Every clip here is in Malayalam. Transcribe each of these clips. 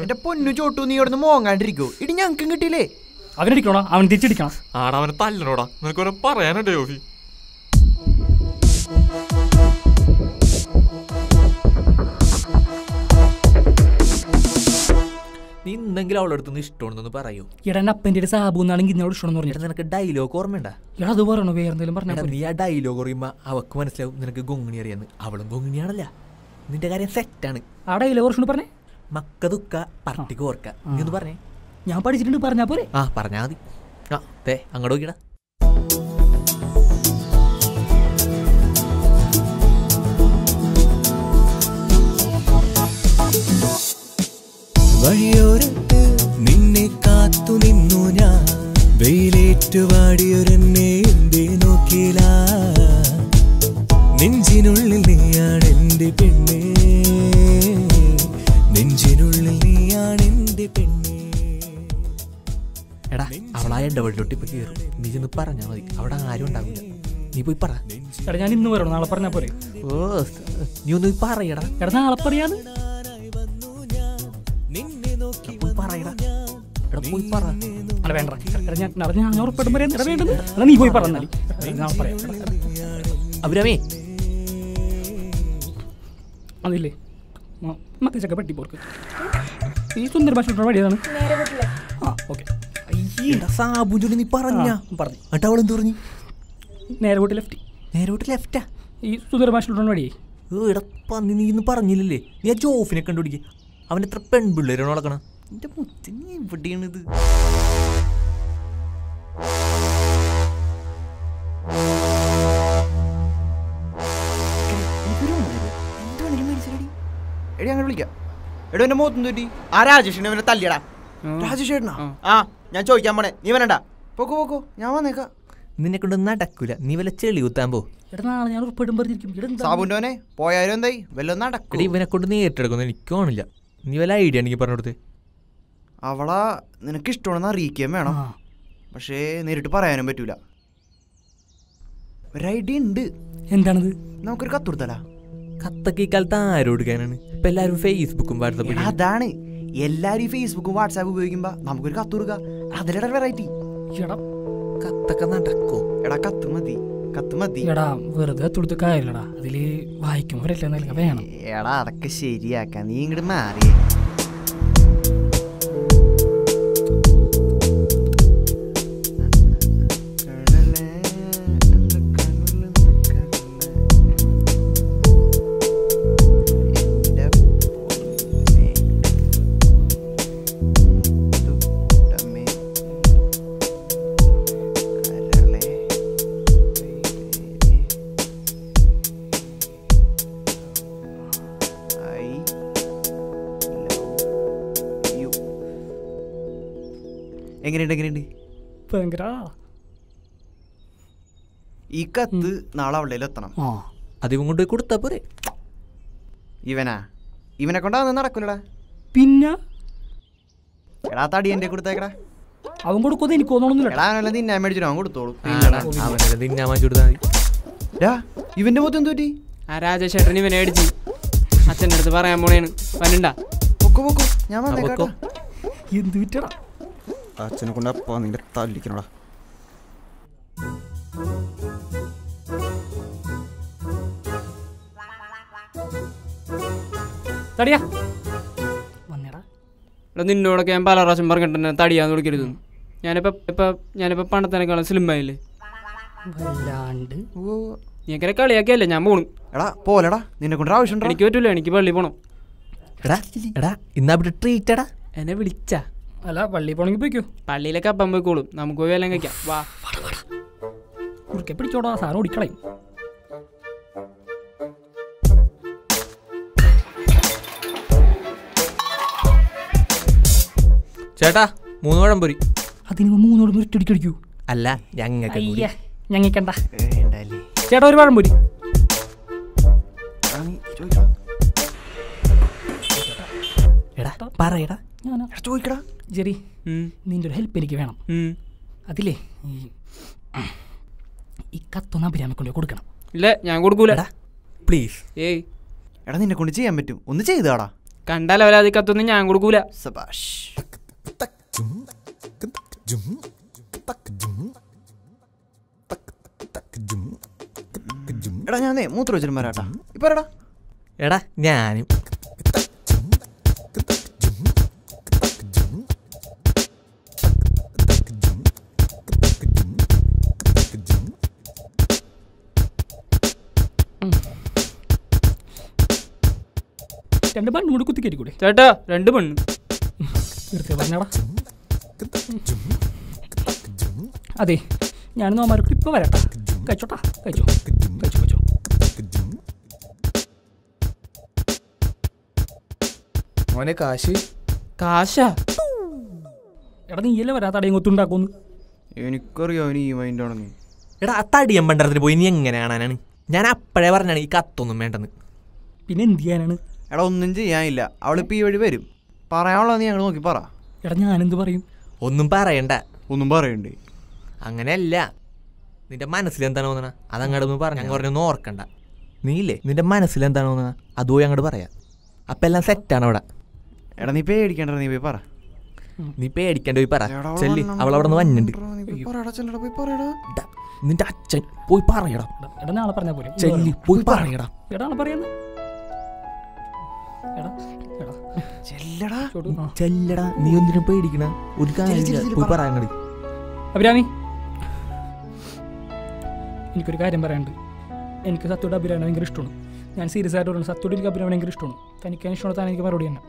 എന്റെ പൊന്നു ചോട്ടു നീ ഇവിടുന്ന് മോങ്ങാണ്ടിരിക്കോ ഇടി ഞങ്ങൾക്കും കിട്ടിയില്ലേ അവനടിക്കണോടാ അവൻ തിരിച്ചടിക്കണം ആടാ അവനെ തല്ലണോടാ നിനക്ക് ഓരോ പറയാനുണ്ടോ യോഫി നീ എന്തെങ്കിലും അവളുടെ അടുത്തുനിന്ന് ഇഷ്ടമുണ്ടെന്ന് പറയൂ എടാ എൻ്റെ അപ്പൻ്റെ ഒരു സാബു എന്നാണെങ്കിൽ ഇന്നോട് ഇഷ്ടമെന്ന് എടാ പറഞ്ഞിട്ട് നിനക്ക് ഡയലോഗ് ഓർമ്മയുണ്ടാ എടാ അത് പറയണോ വേറെ എന്തെങ്കിലും എടാ പറഞ്ഞാൽ നീ ആ ഡയലോഗ് പറയുമ്പോ അവക്ക് മനസ്സിലാവും നിനക്ക് ഗൊങ്ങിണി അറിയാന്ന് അവളും ഗൊങ്ങിണിയാണല്ല നിന്റെ കാര്യം സെറ്റാണ് ആ ഡയലോഗ് കുറച്ചുകൂടി പറഞ്ഞേ മക്ക ദുഃഖ പട്ടിക്ക് ഓർക്ക നീ ഒന്ന് പറഞ്ഞേ ഞാൻ പഠിച്ചിട്ടുണ്ട് പറഞ്ഞാ പോരെ ആ പറഞ്ഞാ മതി ആ തേ അങ്ങോട്ട് നോക്കിടാ വഴിയോരത്ത് നിന്നെ കാത്തു നിന്നു ഞാൻ വെയിലേറ്റുവാടിയൊരെന്നെ എന്തേ നോക്കിയില്ല നെഞ്ചിനുള്ളിൽ നീയാണ് എൻ്റെ പെണ്ണേ നെഞ്ചിനുള്ളിൽ നീയാണ് എൻ്റെ പെണ്ണേ എടാ അവളാ എന്റെ വഴിയിലോട്ട് ഇപ്പൊ കയറും നീ ചെന്ന് പറഞ്ഞാ മതി അവിടെ ആരും ഉണ്ടാവില്ല നീ പോയി പറ എടാ ഞാൻ ഇന്ന് വരണം നാളെ പറഞ്ഞാ പോരെ ഓ നീ ഒന്ന് പോയി പറയടാ എടാ നാളെ പറയാത് പോയി പറയടാ എടാ പോയി പറ അല്ല വേണ്ട എടാ ഞാൻ എടാ ഞാൻ ഞാൻ ഉറപ്പായിട്ടും പറയാൻ എടാ വേണ്ടത് എടാ നീ പോയി പറഞ്ഞാൽ നാളെ പറയാം എടാ, എടാ. അഭിരാമേ അതില്ലേ മക്കച്ചക്ക പെട്ടി പോർക്ക് ഈ സുന്ദര ഭാഷ വഴിയതാണ് ആ ഓക്കെ എടാ സാബുജോലി നീ പറഞ്ഞാ പറഞ്ഞു എന്നിട്ട് അവൾ എന്ത് പറഞ്ഞു നേരെ പോയിട്ട് ലെഫ്റ്റ് നേരെ വിട്ട് ലെഫ്റ്റാ ഈ സുന്ദര ഭാഷ വഴിയേ ഏ എടാ പന്നി നീ ഇന്ന് പറഞ്ഞില്ലല്ലേ നീ ആ ജോഫിനെ കണ്ടുപിടിക്കുക അവൻ എത്ര പെൺപിള്ളേരാണ് നടക്കണം എന്റെ മുത്ത് നീ എവിടെയാണിത് എടി അങ്ങനെ വിളിക്കാം എടോ എന്റെ മുഖത്തും തൊറ്റി ആ രാജേഷിനെ അവനെ തല്ലിയടാ രാജേഷ് ഏട്ടനാ ആ ഞാൻ ചോദിക്കാൻ പോണേ നീ വരണ്ട പോക്കോ പോക്കോ ഞാൻ വന്നേക്കാം നിന്നെ കൊണ്ട് നടക്കൂല നീ വല്ല ചെളി കുത്താൻ പോ എടാ നാളെ ഞാൻ ഉറപ്പായിട്ടും പറഞ്ഞിരിക്കും ഇവിടെ എന്താ സാബുൻ്റെവനെ പോയാലും എന്തായി വല്ലതും എടി നടക്കും ഇവനെ കൊണ്ട് നേരിട്ടെടുക്കുന്ന എനിക്ക് കാണില്ല നീ വല്ല ഐഡിയ എനിക്ക് പറഞ്ഞു കൊടുത്ത് അവളാ നിനക്ക് ഇഷ്ടമാണെന്ന് അറിയിക്കുകയും വേണം ആ. പക്ഷേ നേരിട്ട് പറയാനും പറ്റൂല ഒരു ഐഡിയ ഉണ്ട് എന്താണിത് നമുക്കൊരു കത്ത് കൊടുത്തലാ കത്തൊക്കെ ഈ കാലത്ത് ആരും എടുക്കാനാണ് ഇപ്പൊ എല്ലാവരും ഫേസ്ബുക്കും വാട്സപ്പും എടാ, അതാണ് എല്ലാരും ഈ ഫേസ്ബുക്കും വാട്സാപ്പ് ഉപയോഗിക്കുമ്പോ നമുക്കൊരു കത്ത് കൊടുക്കുക അതിലടാ വെറൈറ്റി എടാ കത്തൊക്കെ നടക്കോ എടാ കത്ത് മതി കത്ത് മതി എടാ വെറുതെ തുടുത്ത കാര്യമില്ലടാ അതില് വായിക്കുമ്പോഴല്ലേ നൽകാൻ വേണം എടാ അതൊക്കെ ശരിയാക്കാം നീ ഇങ്ങോട്ട് മാറിയേ കടലേ, എൻ്റെ കണ്ണിലെന്ത് കടലേ? എൻ്റെ പൊന്നേ. മുത്തുട്ടമേ. കരളേ, വൈദേഹി. I love you. എങ്ങനെയുണ്ട് എങ്ങനെയുണ്ട് ഭയങ്കര ഈ കത്ത് നാളെ അവളുടെ എത്തണം ആ അതിവൻ കൊണ്ട് പോയി കൊടുത്താ പോരെ ഇവനാ ഇവനെ കൊണ്ടാ നടക്കൂലടാ പിന്നെ എടാ തടി എൻ്റെ കൊടുത്തേക്കടാ അവൻ കൊടുക്കുന്നത് എനിക്ക് തോന്നണമെന്നില്ല എടാ അവനെല്ലാം തിന്നാൻ മേടിച്ചിട്ട് അവൻ കൊടുത്തോളൂ അവനെ തിന്നാൻ വാങ്ങിച്ചു കൊടുത്താൽ മതി ഡാ ഇവന്റെ മുഖത്ത് എന്ത് പറ്റി ആ രാജേഷേട്ടൻ ഇവനെ അടിച്ച് അച്ഛൻ്റെ അടുത്ത് പറയാൻ പോണേണ് വരണ്ട പൊക്കോ പൊക്കോ ഞാൻ പൊക്കോ. വന്നേക്കാട്ടോ എന്ത് വിറ്റടാ അച്ഛനെ കൊണ്ട് അപ്പാ നിന്റെ തല്ലിക്കണടാ തടിയാ വന്നേടാ ഇവിടെ നിന്നോടൊക്കെ ഞാൻ പല പ്രാവശ്യം പറഞ്ഞിട്ടുണ്ട് തടിയാന്ന് വിളിക്കരുത് ഞാനിപ്പോ ഇപ്പൊ ഞാനിപ്പോ പണ്ടത്തേക്കാളും സ്ലിമ്മായില്ലേ വല്ലാണ്ട് ഓ നീ അങ്ങനെ കളിയാക്കിയല്ലേ ഞാൻ പോണു എടാ പോലെടാ നിന്നെ കൊണ്ട് ആവശ്യം എനിക്ക് പറ്റൂല എനിക്ക് പള്ളി പോണം എടാ എടാ ഇന്നാ ഇവിടെ ട്രീറ്റ് എടാ എന്നെ വിളിച്ചാ അല്ല പള്ളി പോണെങ്കിൽ പോയിക്കോ പള്ളിയിലൊക്കെ അപ്പം പോയിക്കോളും നമുക്ക് പോയി എല്ലാം കഴിക്കാം വാ കുറുക്കെ പിടിച്ചോടാ സാറ് ഓടിക്കളയും ചേട്ടാ മൂന്ന് പഴം പൊരി അതിന് മൂന്നോട് മുരിട്ടടിക്കടിക്കൂ അല്ല ഞങ്ങൾക്ക് കൂടി. അയ്യ ഞങ്ങിക്കണ്ട വേണ്ടല്ലേ ചേട്ടാ ഒരു പഴം പോരി എടാ നീ ചോദിക്കടാ എടാ പറയടാ ഞാനാ എടാ ചോദിക്കടാ ജെറി ഉം, നിന്റെ ഒരു ഹെൽപ്പ് എനിക്ക് വേണം ഉം. അതില്ലേ ഈ ഈ കത്തൊന്ന് അഭിരാമി കൊണ്ട് കൊടുക്കണം ഇല്ല ഞാൻ കൊടുക്കൂല എടാ പ്ലീസ് ഏയ് എടാ നിന്നെ കൊണ്ട് ചെയ്യാൻ പറ്റും ഒന്ന് ചെയ്താടാ കണ്ട ലെവലാതി കത്തൊന്നും ഞാൻ കൊടുക്കൂല സബാഷ് എടാ ഞാൻ മൂത്ര വെച്ചിട്ട് വരാട്ടാ ഇപ്പൊ എടാ എടാ ഞാനും രണ്ട് ബണ്ണും കൂടി കുത്തി കയറ്റിക്കൂടെ ചേട്ടാ രണ്ട് പെണ്ണ് നിർത്തിയ പറഞ്ഞടാ അതെ ഞാൻ നോമാർക്ക് ഇപ്പൊ വരാട്ടാ കഴിച്ചോട്ടാ കഴിച്ചോ കഴിച്ചോ കഴിച്ചോ മോനെ കാശ് കാശാ എടാ നീയല്ലേ വരാത്ത അടയും കൊത്തുണ്ടാക്കുന്നു എനിക്കറിയാം അവന് ഈ മൈൻഡ് ആണെന്ന് എടാ ആ തടിയൻ പണ്ടരത്തിന് പോയി നീ എങ്ങനെ കാണാനാണ് ഞാൻ അപ്പോഴേ പറഞ്ഞാണ് ഈ കത്തൊന്നും വേണ്ടെന്ന് പിന്നെ എന്ത് ചെയ്യാനാണ് എടാ ഒന്നും ചെയ്യാനില്ല അവളിപ്പോ ഈ വഴി വരും പറയാനുള്ളത് നീ ഞങ്ങൾ നോക്കി പറ എടാ ഞാനെന്ത് പറയും ഒന്നും പറയണ്ട ഒന്നും പറയണ്ടേ അങ്ങനെയല്ല നിന്റെ മനസ്സിൽ എന്താണ് തോന്നണ അതങ്ങോട്ട് ഒന്ന് പറഞ്ഞു അങ്ങ് പറഞ്ഞൊന്നും ഓർക്കണ്ട നീയില്ലേ നിന്റെ മനസ്സിൽ എന്താണ് തോന്നണ അതുപോയി അങ്ങോട്ട് പറയാം അപ്പം എല്ലാം സെറ്റാണ് അവിടെ എടാ നീ പേടിക്കണ്ട നീ പോയി പറ നീ പേടിക്കണ്ട പോയി പറ എടാ, അവള് ചെല്ലി വന്നോണ്ട് അവൾ അവിടെ നിന്ന് വന്നിട്ടുണ്ട് നീ പോയി പറയടാ ചെല്ലടാ പോയി പറയടാ ഡാ, നിന്റെ അച്ഛൻ പോയി പറയടാ എടാ, എടാ നാളെ പറഞ്ഞ പോലെ ചെല്ലി പോയി പറയടാ എടാ നാളെ പറയാന്ന് എടാ എടാ ചെല്ലടാ ചോട്ടു ആ ചെല്ലടാ നീ എന്തിനും പേടിക്കണ ഒരു കാര്യം പോയി പറയാങ്ങട് അഭിരാമി എനിക്കൊരു കാര്യം പറയാനുണ്ട് എനിക്ക് സത്യോട് അഭിരാമി ഭയങ്കര ഇഷ്ടമാണ് ഞാൻ സീരിയസ് ആയിട്ട് പറയുന്നത് സത്യോട് എനിക്ക് അഭിരാമി ഭയങ്കര ഇഷ്ടമാണ് തനിക്ക് അതിന് ഇഷ്ടമാണ് താൻ എനിക്ക് മറുപടി തന്നെ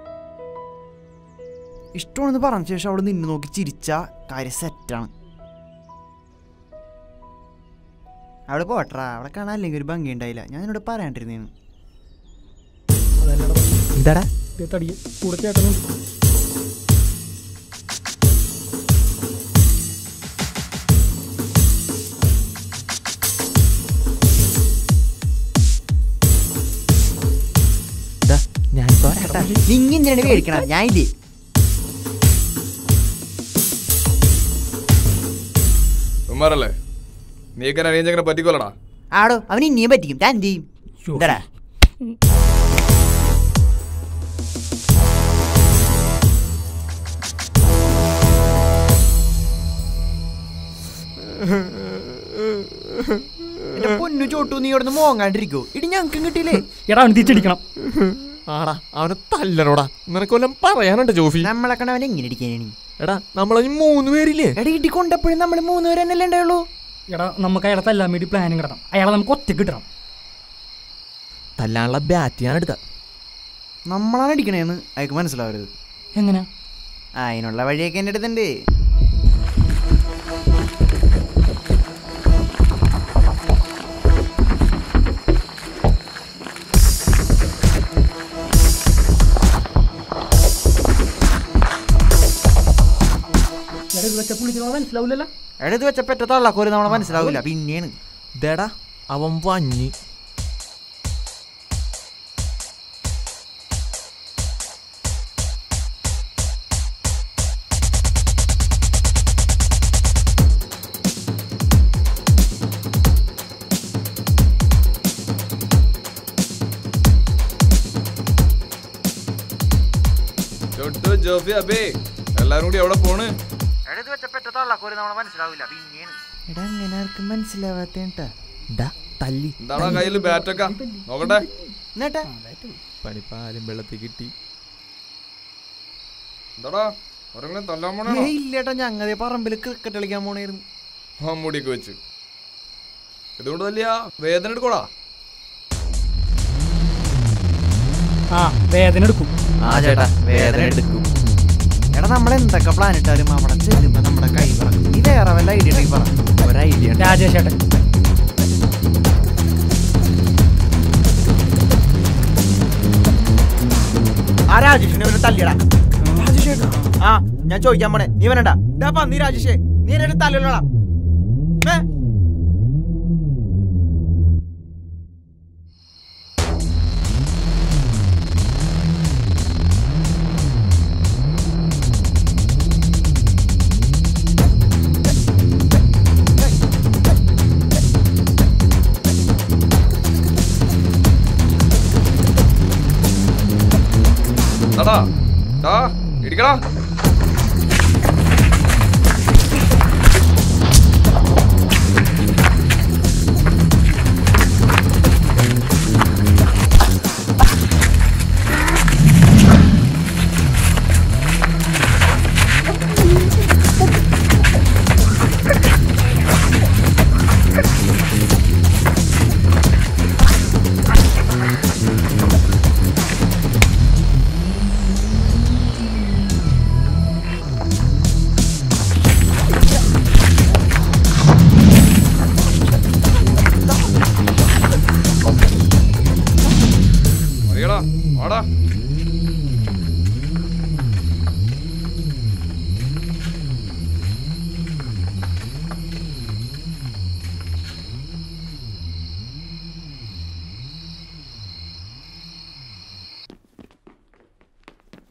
ഇഷ്ടമാണെന്ന് പറഞ്ഞ ശേഷം അവള് നിന്നെ നോക്കി ചിരിച്ച കാര്യം സെറ്റാണ് അവള് പോട്ടറാ അവളെ കാണാൻ അല്ലെങ്കിൽ ഒരു ഭംഗി ഉണ്ടായില്ല ഞാൻ എന്നോട് പറയാണ്ടിരുന്നേന്ന് അതല്ലടാ എന്താടാ ഇതേ തടിയെ കൂടെ ചേട്ടനുണ്ട് ദാ, ഞാൻ പറയാട്ടാ നിങ്ങ എന്തിനാണ് പേടിക്കണം ഞാൻ ഇല്ലേ ഉമ്മാറല്ലേ നീക്കനെ അറിയിച്ചങ്ങനെ പറ്റിക്കോലടാ ആടോ അവൻ ഇനിയും പറ്റിക്കും ഞാൻ എന്ത് ചെയ്യും യ്യോ. എന്താടാ എന്റെ പൊന്നു ചോട്ടു നീ ഇവിടുന്ന് മോങ്ങാണ്ടിരിക്കോ ഇടി ഞങ്ങൾക്കും കിട്ടിയില്ലേ എടാ അവന് തിരിച്ചടിക്കണം ആടാ അവനെ തല്ലണോടാ നിനക്ക് വല്ലതും പറയാനുണ്ട് ജോഫി നമ്മളെ കണ്ട അവൻ എങ്ങനെ ഇടിക്കാനാണ് എടാ നമ്മളെ മൂന്ന് പേരില്ലേ എടാ ഇടി കൊണ്ടപ്പോഴും നമ്മൾ മൂന്ന് പേര് തന്നെയല്ലേ ഉണ്ടായുള്ളൂ എടാ നമുക്ക് അയാളെ തല്ലാൻ വേണ്ടി പ്ലാനും കിടണം അയാളെ നമുക്ക് ഒറ്റ കിട്ടണം തല്ലാനുള്ള ബാറ്റ് ഞാൻ എടുക്കാം നമ്മളാണ് അടിക്കണേന്ന് അയാൾക്ക് മനസ്സിലാവരുത് എങ്ങനെ ആ, അതിനുള്ള വഴിയൊക്കെ എൻ്റെ അടുത്തുണ്ട് എടാ ഇത് വെച്ച പുള്ളിക്ക് മനസ്സിലാവില്ലല്ലോ എടുത്ത് വെച്ച പെറ്റ തള്ളക്കോര് നമ്മളെ മനസ്സിലാവില്ല പിന്നെയാണ് ഇതേടാ അവൻ വഞ്ഞി ചൊട്ടു ജോഫി അബേ എല്ലാരും കൂടി എവിടെ പോണ് എടുത്ത് വെച്ച പെറ്റ തള്ളക്കോര് നമ്മളെ മനസ്സിലാവില്ല പിന്നെയാണ് എടാ അങ്ങനെ ആർക്കും മനസ്സിലാവാത്തേട്ടാ ഡാ തല്ലി എന്താടാ കയ്യില് ബാറ്റൊക്കെ നോക്കട്ടെ എന്നിട്ടാ പണിപ്പാലും വെള്ളത്തിൽ കിട്ടി എന്താടാ ഒരെങ്കിലും തല്ലാൻ പോണോ ഏയ് ഇല്ലേട്ടാ ഞങ്ങതേ പറമ്പിൽ ക്രിക്കറ്റ് കളിക്കാൻ പോണേയിരുന്നു മമ്മൂടിയൊക്കെ വെച്ച് ഇതുകൊണ്ട് വലിയ വേദന എടുക്കോടാ ആ വേദന എടുക്കും ആ ചേട്ടാ വേദന എടുക്കും എടാ നമ്മൾ എന്തൊക്കെ പ്ലാൻ ഇട്ടാലും അവിടെ ചെല്ലുമ്പോ നമ്മുടെ കൈ പറക്കും നീ വേറെ വല്ല ഐഡിയ ഉണ്ടെങ്കിൽ പറ ഒരു ഐഡിയ രാജേഷ് ഏട്ടൻ ആ രാജേഷിനെ ഇവനെ തല്ലിയടാ രാജേഷ് ആ ഞാൻ ചോദിക്കാൻ പോണേ നീ വരണ്ട ഡാ നീ രാജേഷേ നീ എന്നെ തല്ലല്ലടാ ഏ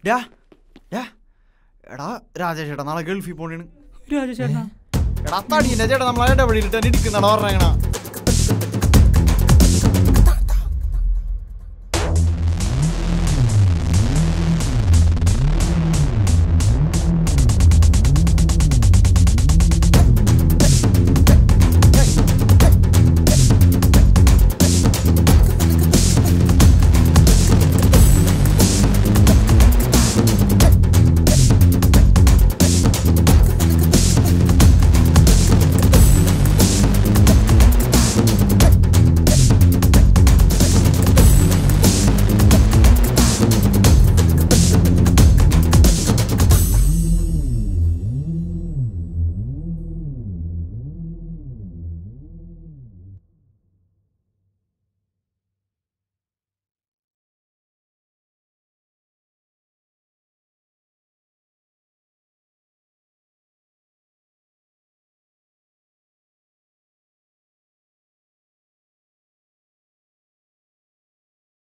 ഡാ ഡാ എടാ രാജേഷ് ചേട്ടാ നാളെ ഗൾഫിൽ പോണേണ് രാജേഷ് ചേട്ടനാ എടാ തടീൻ്റെ ചേട്ടാ നമ്മളെ ഇടപെടിയിലിട്ട് ഇരിക്കുന്നടാ പറഞ്ഞേക്കണ